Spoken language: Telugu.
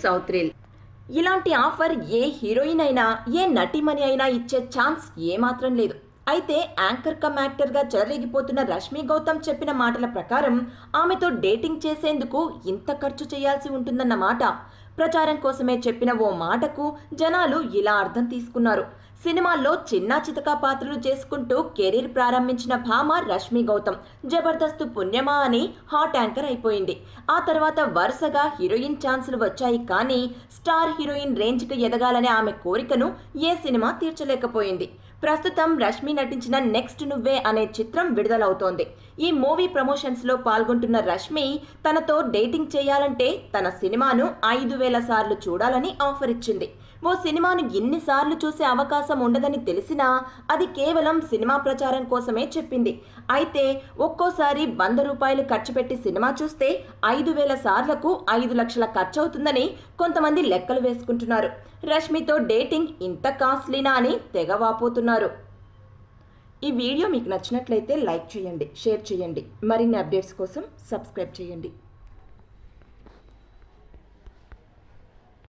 సౌత్ రీల్ ఇలాంటి ఆఫర్ ఏ హీరోయిన్ అయినా ఏ నటిమణి అయినా ఇచ్చే ఛాన్స్ ఏమాత్రం లేదు అయితే యాంకర్ కమ్ యాక్టర్గా చెలరేగిపోతున్న రష్మి గౌతమ్ చెప్పిన మాటల ప్రకారం ఆమెతో డేటింగ్ చేసేందుకు ఇంత ఖర్చు చేయాల్సి ఉంటుందన్న మాట ప్రచారం కోసమే చెప్పిన ఓ మాటకు జనాలు ఇలా అర్థం తీసుకున్నారు సినిమాల్లో చిన్నా చితకా పాత్రలు చేసుకుంటూ కెరీర్ ప్రారంభించిన భామ రష్మి గౌతమ్ జబర్దస్త్ పుణ్యమా అని హాట్ యాంకర్ అయిపోయింది ఆ తర్వాత వరుసగా హీరోయిన్ ఛాన్సులు వచ్చాయి కానీ స్టార్ హీరోయిన్ రేంజ్కి ఎదగాలనే ఆమె కోరికను ఏ సినిమా తీర్చలేకపోయింది ప్రస్తుతం రష్మి నటించిన నెక్స్ట్ నువ్వే అనే చిత్రం విడుదలవుతోంది ఈ మూవీ ప్రమోషన్స్లో పాల్గొంటున్న రష్మి తనతో డేటింగ్ చేయాలంటే తన సినిమాను ఐదు వేల సార్లు చూడాలని ఆఫర్ ఇచ్చింది ఓ సినిమాను ఎన్నిసార్లు చూసే అవకాశం ఉండదని తెలిసినా అది కేవలం సినిమా ప్రచారం కోసమే చెప్పింది అయితే ఒక్కోసారి వంద రూపాయలు ఖర్చు పెట్టి సినిమా చూస్తే ఐదు వేల సార్లకు ఐదు లక్షల ఖర్చు అవుతుందని కొంతమంది లెక్కలు వేసుకుంటున్నారు రష్మితో డేటింగ్ ఇంత కాస్ట్లీనా అని తెగ వాపోతున్నారు ఈ వీడియో మీకు నచ్చినట్లయితే లైక్ చేయండి షేర్ చేయండి మరిన్ని అప్డేట్స్ కోసం సబ్స్క్రైబ్ చేయండి